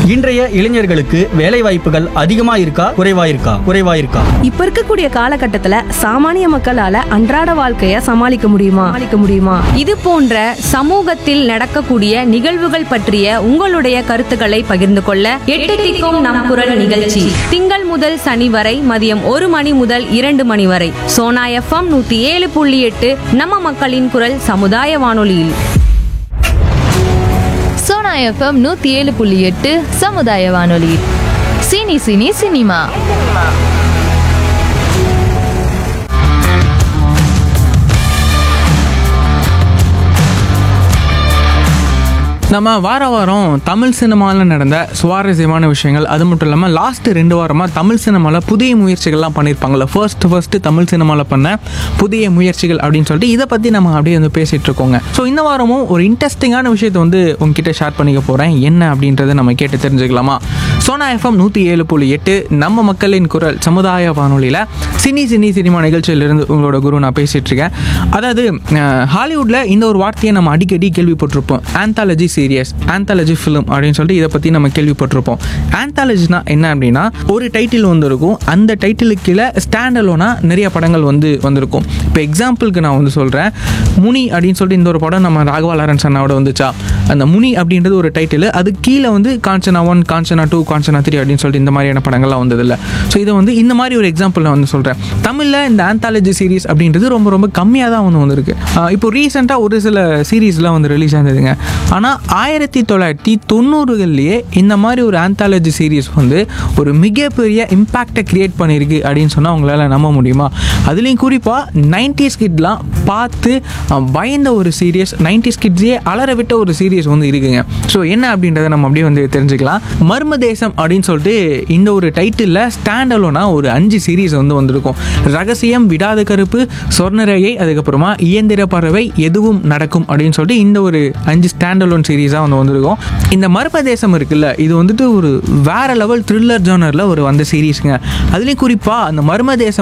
இன்றைய இளைஞர்களுக்கு வேலை வாய்ப்புகள் அதிகமா இருக்கா குறைவா இருக்கா குறைவா இருக்கா இப்ப இருக்கக்கூடிய காலகட்டத்துல சாமானிய மக்களால அன்றாட வாழ்க்கைய சமாளிக்க முடியுமா சமாளிக்க முடியுமா இது போன்ற சமூகத்தில் நடக்கக்கூடிய நிகழ்வுகள் பற்றிய உங்களுடைய கருத்துக்களை பகிர்ந்து கொள்ள எட்டு திக்கும் நம் குரல் நிகழ்ச்சி திங்கள் முதல் சனி வரை மதியம் ஒரு மணி முதல் இரண்டு மணி வரை சோனா எஃப்எம் நூத்தி ஏழு புள்ளி எட்டு நம்ம மக்களின் குரல் சமுதாய வானொலியில் சோனா எஃப்எம் நூத்தி ஏழு புள்ளி எட்டு சமுதாய வானொலி சினி சினி சினிமா நம்ம வார வாரம் தமிழ் சினிமாவில் நடந்த சுவாரஸ்யமான விஷயங்கள் அது மட்டும் இல்லாமல் லாஸ்ட் ரெண்டு வாரமாக தமிழ் சினிமாவில் புதிய முயற்சிகள்லாம் பண்ணியிருப்பாங்கல்ல ஃபர்ஸ்ட் ஃபர்ஸ்ட் தமிழ் சினிமாவில் பண்ண புதிய முயற்சிகள் அப்படின்னு சொல்லிட்டு இதை பற்றி நம்ம அப்படியே வந்து பேசிகிட்டு இருக்கோங்க ஸோ இந்த வாரமும் ஒரு இன்ட்ரெஸ்டிங்கான விஷயத்தை வந்து உங்ககிட்ட ஷேர் பண்ணிக்க போகிறேன் என்ன அப்படின்றத நம்ம கேட்டு தெரிஞ்சுக்கலாமா சோனா எஃப்எம் நூற்றி ஏழு புள்ளி எட்டு நம்ம மக்களின் குரல் சமுதாய வானொலியில் சினி சினி சினிமா நிகழ்ச்சியிலிருந்து உங்களோட குரு நான் பேசிகிட்டு இருக்கேன் அதாவது ஹாலிவுட்டில் இந்த ஒரு வார்த்தையை நம்ம அடிக்கடி கேள்விப்பட்டிருப்போம் ஆந்தாலஜி சீரியஸ் ஆந்தாலஜி ஃபிலிம் அப்படின்னு சொல்லிட்டு இதை பற்றி நம்ம கேள்விப்பட்டிருப்போம் ஆந்தாலஜினா என்ன அப்படின்னா ஒரு டைட்டில் வந்திருக்கும் அந்த டைட்டிலுக்கு கீழே ஸ்டாண்டலோனா நிறைய படங்கள் வந்து வந்திருக்கும் இப்போ எக்ஸாம்பிளுக்கு நான் வந்து சொல்கிறேன் முனி அப்படின்னு சொல்லிட்டு இந்த ஒரு படம் நம்ம ராகவா லாரன்ஸ் அண்ணாவோட வந்துச்சா அந்த முனி அப்படின்றது ஒரு டைட்டில் அது கீழே வந்து Kanchana one Kanchana two Kanchana three அப்படின்னு சொல்லிட்டு இந்த மாதிரியான படங்கள்லாம் வந்ததில்ல ஸோ இதை வந்து இந்த மாதிரி ஒரு எக்ஸாம்பிள் நான் வந்து சொல்கிறேன் தமிழில் இந்த ஆந்தாலஜி சீரிஸ் அப்படின்றது ரொம்ப ரொம்ப கம்மியாக தான் வந்து வந்திருக்கு ஆஹ் இப்போ ரீசெண்டாக ஒரு சில சீரீஸ்லாம் வந்து ரிலீஸ் ஆனதுங்க ஆனால் ஆயிரத்தி தொள்ளாயிரத்தி தொண்ணூறுகள்லேயே இந்த மாதிரி ஒரு ஆந்தாலஜி சீரிஸ் வந்து ஒரு மிகப்பெரிய இம்பேக்டை கிரியேட் பண்ணியிருக்கு அப்படின்னு சொன்னால் உங்களால் நம்ப முடியுமா அதுலேயும் குறிப்பாக நைன்டிஸ் கிட்லாம் பார்த்து அஹ், பயந்த ஒரு சீரியஸ் நைன்டிஸ் கிட்ஸே அலற விட்ட ஒரு சீரியஸ் வந்து இருக்குங்க ஸோ என்ன அப்படின்றத நம்ம அப்படியே வந்து தெரிஞ்சுக்கலாம் மர்ம தேசம் அப்படின்னு சொல்லிட்டு இந்த ஒரு டைட்டிலில் ஸ்டாண்ட் அலோனா ஒரு அஞ்சு சீரீஸ் வந்து வந்திருக்கும் ரகசியம் விடாத கருப்பு சொர்ணரேகை அதுக்கப்புறமா இயந்திர பறவை எதுவும் நடக்கும் அப்படின்னு சொல்லிட்டு இந்த ஒரு அஞ்சு ஸ்டாண்ட் அலோன் சீரீஸாக வந்து வந்திருக்கும் இந்த மர்ம தேசம் இருக்குல்ல இது வந்துட்டு ஒரு வேற லெவல் த்ரில்லர் ஜானரில் ஒரு வந்த சீரீஸுங்க அதுலேயும் குறிப்பாக அந்த மர்ம தேசம்